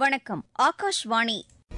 வணக்கம் ஆகாஷ்வாணி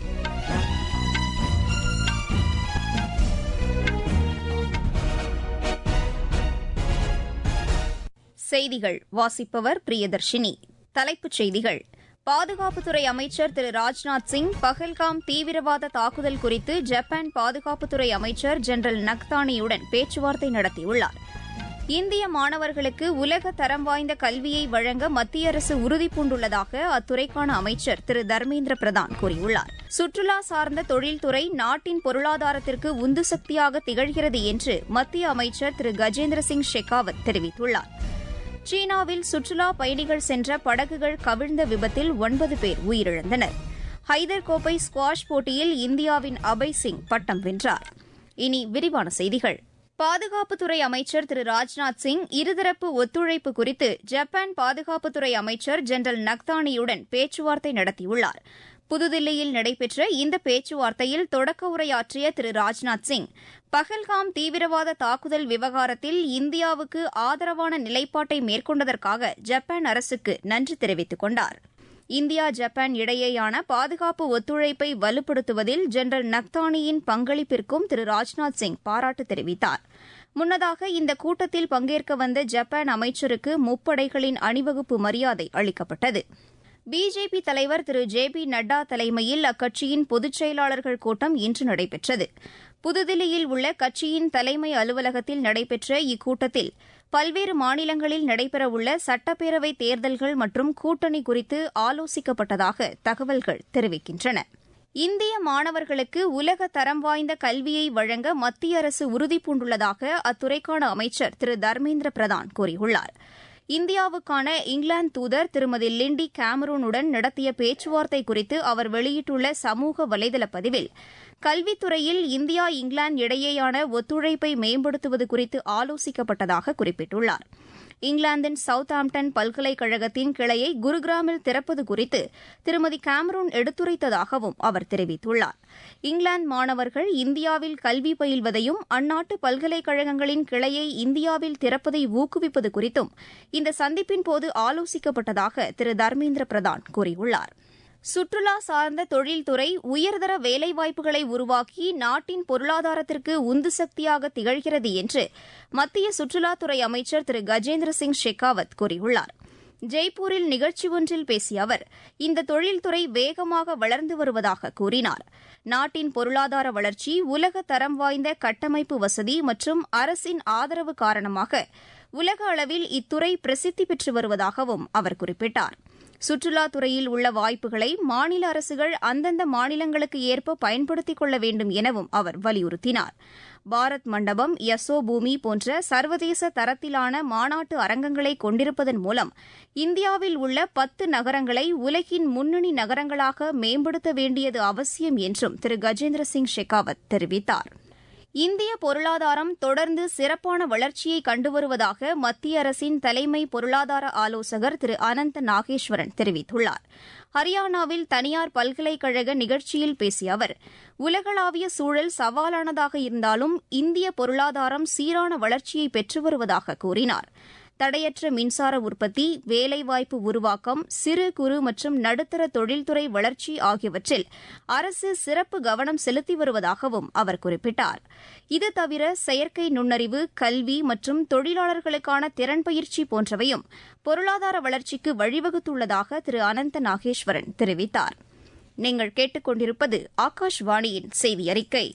செய்திகள் வாசிப்பவர் பிரியதர்ஷினி தலைப்புச் செய்திகள் பாதுகாப்புத்துறை அமைச்சர் திரு ராஜ்நாத் சிங் பஹல்காம் தீவிரவாத தாக்குதல் குறித்து ஜப்பான் பாதுகாப்புத்துறை அமைச்சர் ஜெனரல் நக்தானியுடன் பேச்சுவார்த்தை நடத்தியுள்ளார் இந்திய மாணவர்களுக்கு உலக தரம் வாய்ந்த கல்வியை வழங்க மத்திய அரசு உறுதிபூண்டுள்ளதாக அத்துறைக்கான அமைச்சர் திரு தர்மேந்திர பிரதான் கூறியுள்ளார் சுற்றுலா சார்ந்த தொழில்துறை நாட்டின் பொருளாதாரத்திற்கு உந்து சக்தியாக திகழ்கிறது என்று மத்திய அமைச்சர் திரு கஜேந்திர சிங் ஷெகாவத் தெரிவித்துள்ளார் சீனாவில் சுற்றுலா பயணிகள் சென்ற படகுகள் கவிழ்ந்த விபத்தில் ஒன்பது பேர் உயிரிழந்தனர் ஹைதர் கோப்பை ஸ்குவாஷ் போட்டியில் இந்தியாவின் அபய் சிங் பட்டம் வென்றார் இனி விரிவான செய்திகள் பாதுகாப்புத்துறை அமைச்சர் திரு ராஜ்நாத் சிங் இருதரப்பு ஒத்துழைப்பு குறித்து ஜப்பான் பாதுகாப்புத்துறை அமைச்சர் ஜெனரல் நக்தானியுடன் பேச்சுவார்த்தை நடத்தியுள்ளார் புதுதில்லியில் நடைபெற்ற இந்த பேச்சுவார்த்தையில் தொடக்க உரையாற்றிய திரு ராஜ்நாத் சிங் பஹல்காம் தீவிரவாத தாக்குதல் விவகாரத்தில் இந்தியாவுக்கு ஆதரவான நிலைப்பாட்டை மேற்கொண்டதற்காக ஜப்பான் அரசுக்கு நன்றி தெரிவித்துக் கொண்டார் இந்தியா ஜப்பான் இடையேயான பாதுகாப்பு ஒத்துழைப்பை வலுப்படுத்துவதில் ஜெனரல் நக்தானியின் பங்களிப்பிற்கும் திரு ராஜ்நாத் சிங் பாராட்டு தெரிவித்தார் முன்னதாக இந்த கூட்டத்தில் பங்கேற்க வந்த ஜப்பான் அமைச்சருக்கு முப்படைகளின் அணிவகுப்பு மரியாதை அளிக்கப்பட்டது பிஜேபி தலைவர் திரு ஜே பி நட்டா தலைமையில் அக்கட்சியின் பொதுச் செயலாளர்கள் கூட்டம் இன்று நடைபெற்றது புதுதில்லியில் உள்ள கட்சியின் தலைமை அலுவலகத்தில் நடைபெற்ற இக்கூட்டத்தில் பல்வேறு மாநிலங்களில் நடைபெறவுள்ள சட்டப்பேரவை தேர்தல்கள் மற்றும் கூட்டணி குறித்து ஆலோசிக்கப்பட்டதாக தகவல்கள் தெரிவிக்கின்றன இந்திய மாணவர்களுக்கு உலக தரம் வாய்ந்த கல்வியை வழங்க மத்திய அரசு உறுதிபூண்டுள்ளதாக அத்துறைக்கான அமைச்சர் திரு தர்மேந்திர பிரதான் கூறியுள்ளார் இந்தியாவுக்கான இங்கிலாந்து தூதர் திருமதி லிண்டி கேமரூனுடன் நடத்திய பேச்சுவார்த்தை குறித்து அவர் வெளியிட்டுள்ள சமூக வலைதள பதிவில் கல்வித்துறையில் இந்தியா இங்கிலாந்து இடையேயான ஒத்துழைப்பை மேம்படுத்துவது குறித்து ஆலோசிக்கப்பட்டதாக குறிப்பிட்டுள்ளார் இங்கிலாந்தின் சவுத் ஆம்டன் பல்கலைக்கழகத்தின் கிளையை குருகிராமில் திறப்பது குறித்து திருமதி கேமரூன் எடுத்துரைத்ததாகவும் அவர் தெரிவித்துள்ளார் இங்கிலாந்து மாணவர்கள் இந்தியாவில் கல்வி பயில்வதையும் அந்நாட்டு பல்கலைக்கழகங்களின் கிளையை இந்தியாவில் திறப்பதை ஊக்குவிப்பது குறித்தும் இந்த சந்திப்பின்போது ஆலோசிக்கப்பட்டதாக திரு தர்மேந்திர பிரதான் கூறியுள்ளார் சுற்றுலா சார்ந்த தொழில்துறை உயர்தர வேலைவாய்ப்புகளை உருவாக்கி நாட்டின் பொருளாதாரத்திற்கு உந்து சக்தியாக திகழ்கிறது என்று மத்திய சுற்றுலாத்துறை அமைச்சர் திரு கஜேந்திர சிங் ஷெகாவத் கூறியுள்ளார் ஜெய்ப்பூரில் நிகழ்ச்சி ஒன்றில் பேசிய அவர் இந்த தொழில்துறை வேகமாக வளர்ந்து வருவதாக கூறினார் நாட்டின் பொருளாதார வளர்ச்சி உலக தரம் வாய்ந்த கட்டமைப்பு வசதி மற்றும் அரசின் ஆதரவு காரணமாக உலக அளவில் இத்துறை பிரசித்தி பெற்று வருவதாகவும் அவர் குறிப்பிட்டார் சுற்றுலாத்துறையில் உள்ள வாய்ப்புகளை மாநில அரசுகள் அந்தந்த மாநிலங்களுக்கு ஏற்ப பயன்படுத்திக் கொள்ள வேண்டும் எனவும் அவர் வலியுறுத்தினார் பாரத் மண்டபம் யசோ பூமி போன்ற சர்வதேச தரத்திலான மாநாட்டு அரங்கங்களை கொண்டிருப்பதன் மூலம் இந்தியாவில் உள்ள பத்து நகரங்களை உலகின் முன்னணி நகரங்களாக மேம்படுத்த வேண்டியது அவசியம் என்றும் திரு கஜேந்திர சிங் ஷெகாவத் தெரிவித்தார் இந்திய பொருளாதாரம் தொடர்ந்து சிறப்பான வளர்ச்சியை கண்டு வருவதாக மத்திய அரசின் தலைமை பொருளாதார ஆலோசகர் திரு அனந்த நாகேஸ்வரன் தெரிவித்துள்ளார் ஹரியானாவில் தனியார் பல்கலைக்கழக நிகழ்ச்சியில் பேசிய அவர் உலகளாவிய சூழல் சவாலானதாக இருந்தாலும் இந்திய பொருளாதாரம் சீரான வளர்ச்சியை பெற்று வருவதாக கூறினார் தடையற்ற மின்சார உற்பத்தி வேலைவாய்ப்பு உருவாக்கம் சிறு குறு மற்றும் நடுத்தர தொழில்துறை வளர்ச்சி ஆகியவற்றில் அரசு சிறப்பு கவனம் செலுத்தி வருவதாகவும் அவர் குறிப்பிட்டார் இது தவிர செயற்கை நுண்ணறிவு கல்வி மற்றும் தொழிலாளர்களுக்கான திறன் பயிற்சி போன்றவையும் பொருளாதார வளர்ச்சிக்கு வழிவகுத்துள்ளதாக திரு அனந்த நாகேஸ்வரன் தெரிவித்தார் நீங்கள் கேட்டுக்கொண்டிருப்பது ஆகாஷ்வாணியின் செய்தி அறிக்கை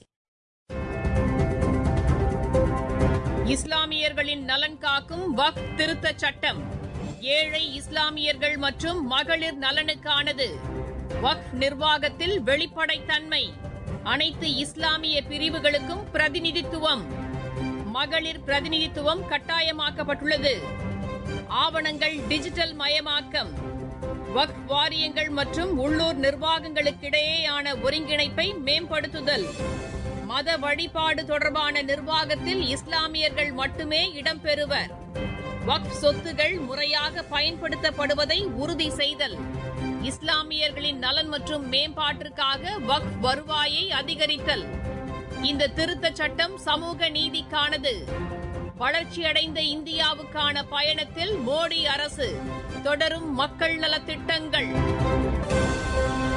இஸ்லாமியர்களின் நலன் காக்கும் வக் திருத்த சட்டம் ஏழை இஸ்லாமியர்கள் மற்றும் மகளிர் நலனுக்கானது வக் நிர்வாகத்தில் வெளிப்படைத்தன்மை அனைத்து இஸ்லாமிய பிரிவுகளுக்கும் பிரதிநிதித்துவம் மகளிர் பிரதிநிதித்துவம் கட்டாயமாக்கப்பட்டுள்ளது ஆவணங்கள் டிஜிட்டல் மயமாக்கம் வக் வாரியங்கள் மற்றும் உள்ளூர் நிர்வாகங்களுக்கிடையேயான ஒருங்கிணைப்பை மேம்படுத்துதல் மத வழிபாடு தொடர்பான நிர்வாகத்தில் இஸ்லாமியர்கள் மட்டுமே இடம்பெறுவர் வக்ஃப் சொத்துகள் முறையாக பயன்படுத்தப்படுவதை உறுதி செய்தல் இஸ்லாமியர்களின் நலன் மற்றும் மேம்பாட்டிற்காக வக்ஃப் வருவாயை அதிகரித்தல் இந்த திருத்தச் சட்டம் சமூக நீதிக்கானது வளர்ச்சியடைந்த இந்தியாவுக்கான பயணத்தில் மோடி அரசு தொடரும் மக்கள் நலத்திட்டங்கள்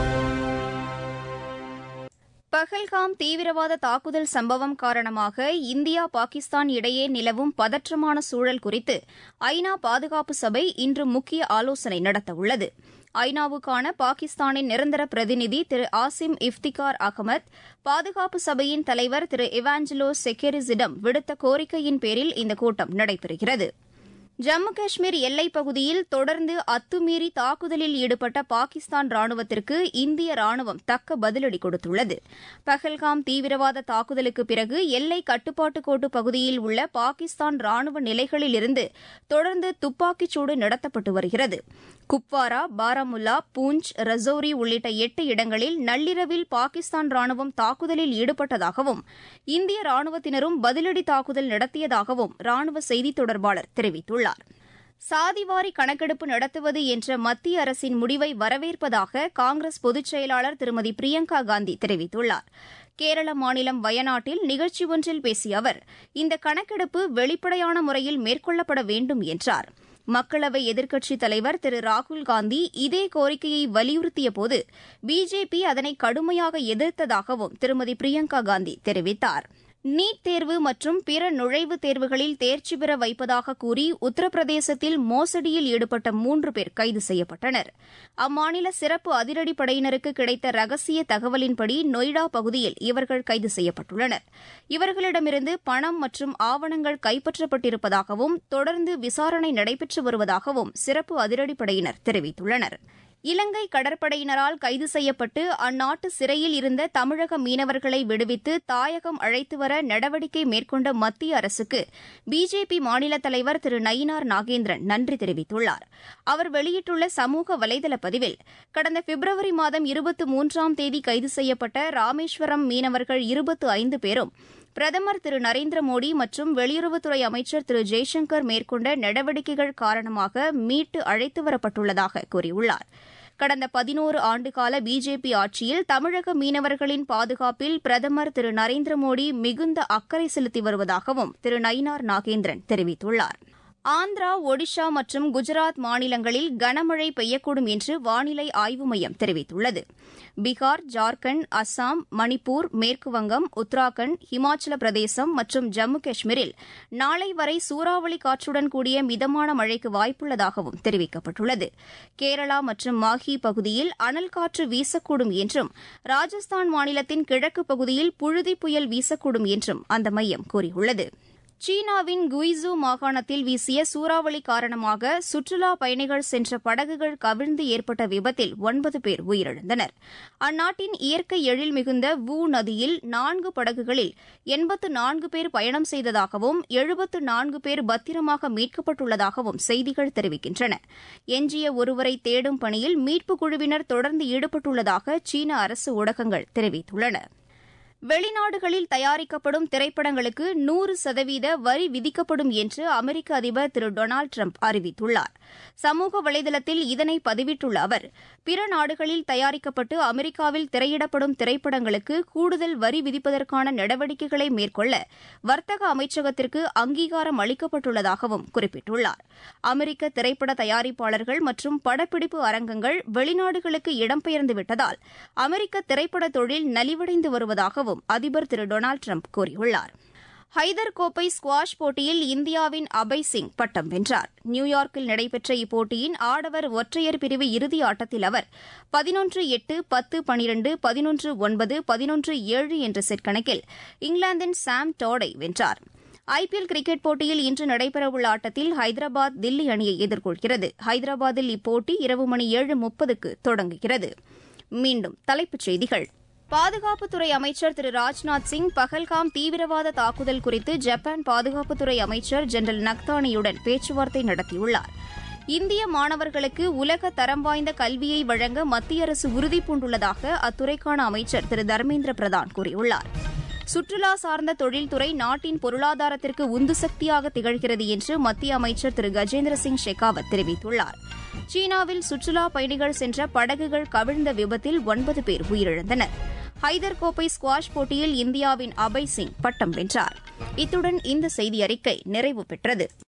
பஹல்காம் தீவிரவாத தாக்குதல் சம்பவம் காரணமாக இந்தியா பாகிஸ்தான் இடையே நிலவும் பதற்றமான சூழல் குறித்து ஐநா பாதுகாப்பு சபை இன்று முக்கிய ஆலோசனை நடத்தவுள்ளது ஐநாவுக்கான பாகிஸ்தானின் நிரந்தர பிரதிநிதி திரு ஆசிம் இஃப்திகார் அகமத் பாதுகாப்பு சபையின் தலைவர் திரு இவாஞ்சலோ செக்கெரிஸிடம் விடுத்த கோரிக்கையின் பேரில் இந்த கூட்டம் நடைபெறுகிறது ஜம்மு காஷ்மீர் எல்லைப் பகுதியில் தொடர்ந்து அத்துமீறி தாக்குதலில் ஈடுபட்ட பாகிஸ்தான் ராணுவத்திற்கு இந்திய ராணுவம் தக்க பதிலடி கொடுத்துள்ளது பஹல்காம் தீவிரவாத தாக்குதலுக்கு பிறகு எல்லை கட்டுப்பாட்டு கோட்டு பகுதியில் உள்ள பாகிஸ்தான் ராணுவ நிலைகளில் இருந்து தொடர்ந்து துப்பாக்கிச்சூடு நடத்தப்பட்டு வருகிறது குப்வாரா பாராமுல்லா பூஞ்ச் ரஜோரி உள்ளிட்ட எட்டு இடங்களில் நள்ளிரவில் பாகிஸ்தான் ராணுவம் தாக்குதலில் ஈடுபட்டதாகவும் இந்திய ராணுவத்தினரும் பதிலடி தாக்குதல் நடத்தியதாகவும் ராணுவ செய்தித் தொடர்பாளர் தெரிவித்துள்ளார் சாதிவாரி கணக்கெடுப்பு நடத்துவது என்ற மத்திய அரசின் முடிவை வரவேற்பதாக காங்கிரஸ் பொதுச் செயலாளர் திருமதி பிரியங்கா காந்தி தெரிவித்துள்ளார் கேரள மாநிலம் வயநாட்டில் நிகழ்ச்சி ஒன்றில் பேசிய அவர் இந்த கணக்கெடுப்பு வெளிப்படையான முறையில் மேற்கொள்ளப்பட வேண்டும் என்றார் மக்களவை எதிர்க்கட்சித் தலைவர் திரு ராகுல்காந்தி இதே கோரிக்கையை வலியுறுத்தியபோது பிஜேபி அதனை கடுமையாக எதிர்த்ததாகவும் திருமதி பிரியங்கா காந்தி தெரிவித்தார் நீட் தேர்வு மற்றும் பிற நுழைவுத் தேர்வுகளில் தேர்ச்சி பெற வைப்பதாக கூறி உத்தரப்பிரதேசத்தில் மோசடியில் ஈடுபட்ட மூன்று பேர் கைது செய்யப்பட்டனர் அம்மாநில சிறப்பு அதிரடிப்படையினருக்கு கிடைத்த ரகசிய தகவலின்படி நொய்டா பகுதியில் இவர்கள் கைது செய்யப்பட்டுள்ளனர் இவர்களிடமிருந்து பணம் மற்றும் ஆவணங்கள் கைப்பற்றப்பட்டிருப்பதாகவும் தொடர்ந்து விசாரணை நடைபெற்று வருவதாகவும் சிறப்பு அதிரடிப்படையினர் தெரிவித்துள்ளனா் இலங்கை கடற்படையினரால் கைது செய்யப்பட்டு அந்நாட்டு சிறையில் இருந்த தமிழக மீனவர்களை விடுவித்து தாயகம் அழைத்து வர நடவடிக்கை மேற்கொண்ட மத்திய அரசுக்கு பிஜேபி மாநில தலைவர் திரு நயினார் நாகேந்திரன் நன்றி தெரிவித்துள்ளார் அவர் வெளியிட்டுள்ள சமூக வலைதள பதிவில் கடந்த பிப்ரவரி மாதம் இருபத்தி மூன்றாம் தேதி கைது செய்யப்பட்ட ராமேஸ்வரம் மீனவர்கள் இருபத்து ஐந்து பேரும் பிரதமர் திரு நரேந்திர மோடி மற்றும் வெளியுறவுத்துறை அமைச்சர் திரு ஜெய்சங்கர் மேற்கொண்ட நடவடிக்கைகள் காரணமாக மீட்டு அழைத்து வரப்பட்டுள்ளதாக கூறியுள்ளார் கடந்த பதினோரு ஆண்டுகால பிஜேபி ஆட்சியில் தமிழக மீனவர்களின் பாதுகாப்பில் பிரதமர் திரு நரேந்திர மோடி மிகுந்த அக்கறை செலுத்தி வருவதாகவும் திரு நயினார் நாகேந்திரன் தெரிவித்துள்ளார் ஆந்திரா ஒடிஷா மற்றும் குஜராத் மாநிலங்களில் கனமழை பெய்யக்கூடும் என்று வானிலை ஆய்வு மையம் தெரிவித்துள்ளது பீகார் ஜார்க்கண்ட் அஸ்ஸாம் மணிப்பூர் மேற்குவங்கம் உத்தராகண்ட் ஹிமாச்சல பிரதேசம் மற்றும் ஜம்மு காஷ்மீரில் நாளை வரை சூறாவளி காற்றுடன் கூடிய மிதமான மழைக்கு வாய்ப்புள்ளதாகவும் தெரிவிக்கப்பட்டுள்ளது கேரளா மற்றும் மாஹி பகுதியில் அனல் காற்று வீசக்கூடும் என்றும் ராஜஸ்தான் மாநிலத்தின் கிழக்கு பகுதியில் புழுதி புயல் வீசக்கூடும் என்றும் அந்த மையம் கூறியுள்ளது சீனாவின் குய்சு மாகாணத்தில் வீசிய சூறாவளி காரணமாக சுற்றுலா பயணிகள் சென்ற படகுகள் கவிழ்ந்து ஏற்பட்ட விபத்தில் ஒன்பது பேர் உயிரிழந்தனர் அந்நாட்டின் இயற்கை எழில் மிகுந்த வு நதியில் நான்கு படகுகளில் எண்பத்து நான்கு பேர் பயணம் செய்ததாகவும் எழுபத்து நான்கு பேர் பத்திரமாக மீட்கப்பட்டுள்ளதாகவும் செய்திகள் தெரிவிக்கின்றன எஞ்சிய ஒருவரை தேடும் பணியில் மீட்புக் குழுவினர் தொடர்ந்து ஈடுபட்டுள்ளதாக சீன அரசு ஊடகங்கள் தெரிவித்துள்ளன வெளிநாடுகளில் தயாரிக்கப்படும் திரைப்படங்களுக்கு நூறு சதவீத வரி விதிக்கப்படும் என்று அமெரிக்க அதிபர் திரு டொனால்டு ட்ரம்ப் அறிவித்துள்ளார் சமூக வலைதளத்தில் இதனை பதிவிட்டுள்ள அவர் பிற நாடுகளில் தயாரிக்கப்பட்டு அமெரிக்காவில் திரையிடப்படும் திரைப்படங்களுக்கு கூடுதல் வரி விதிப்பதற்கான நடவடிக்கைகளை மேற்கொள்ள வர்த்தக அமைச்சகத்திற்கு அங்கீகாரம் அளிக்கப்பட்டுள்ளதாகவும் குறிப்பிட்டுள்ளார் அமெரிக்க திரைப்பட தயாரிப்பாளர்கள் மற்றும் படப்பிடிப்பு அரங்கங்கள் வெளிநாடுகளுக்கு இடம்பெயர்ந்து விட்டதால் அமெரிக்க திரைப்பட தொழில் நலிவடைந்து வருவதாகவும் அதிபர் திரு டொனால்டு ட்ரம்ப் கூறியுள்ளார் ஹைதர் கோப்பை ஸ்குவாஷ் போட்டியில் இந்தியாவின் அபய் சிங் பட்டம் வென்றார் நியூயார்க்கில் நடைபெற்ற இப்போட்டியின் ஆடவர் ஒற்றையர் பிரிவு இறுதி ஆட்டத்தில் அவர் பதினொன்று எட்டு பத்து பனிரண்டு பதினொன்று ஒன்பது பதினொன்று ஏழு என்ற செட் கணக்கில் இங்கிலாந்தின் சாம் டாடை வென்றார் ஐபிஎல் கிரிக்கெட் போட்டியில் இன்று நடைபெறவுள்ள ஆட்டத்தில் ஹைதராபாத் தில்லி அணியை எதிர்கொள்கிறது ஹைதராபாத்தில் இப்போட்டி இரவு மணி ஏழு முப்பதுக்கு தொடங்குகிறது மீண்டும் தலைப்புச் செய்திகள் பாதுகாப்புத்துறை அமைச்சர் திரு ராஜ்நாத் சிங் பஹல்காம் தீவிரவாத தாக்குதல் குறித்து ஜப்பான் பாதுகாப்புத்துறை அமைச்சர் ஜெனரல் நக்தானியுடன் பேச்சுவார்த்தை நடத்தியுள்ளார் இந்திய மாணவர்களுக்கு உலக தரம் வாய்ந்த கல்வியை வழங்க மத்திய அரசு உறுதிபூண்டுள்ளதாக அத்துறைக்கான அமைச்சர் திரு தர்மேந்திர பிரதான் கூறியுள்ளார் சுற்றுலா சார்ந்த தொழில்துறை நாட்டின் பொருளாதாரத்திற்கு உந்து சக்தியாக திகழ்கிறது என்று மத்திய அமைச்சர் திரு கஜேந்திர சிங் ஷெகாவத் தெரிவித்துள்ளார் சீனாவில் சுற்றுலா பயணிகள் சென்ற படகுகள் கவிழ்ந்த விபத்தில் ஒன்பது பேர் உயிரிழந்தனர் ஹைதர் கோப்பை ஸ்குவாஷ் போட்டியில் இந்தியாவின் அபய் சிங் பட்டம் வென்றார் இத்துடன் இந்த செய்தி அறிக்கை நிறைவு பெற்றது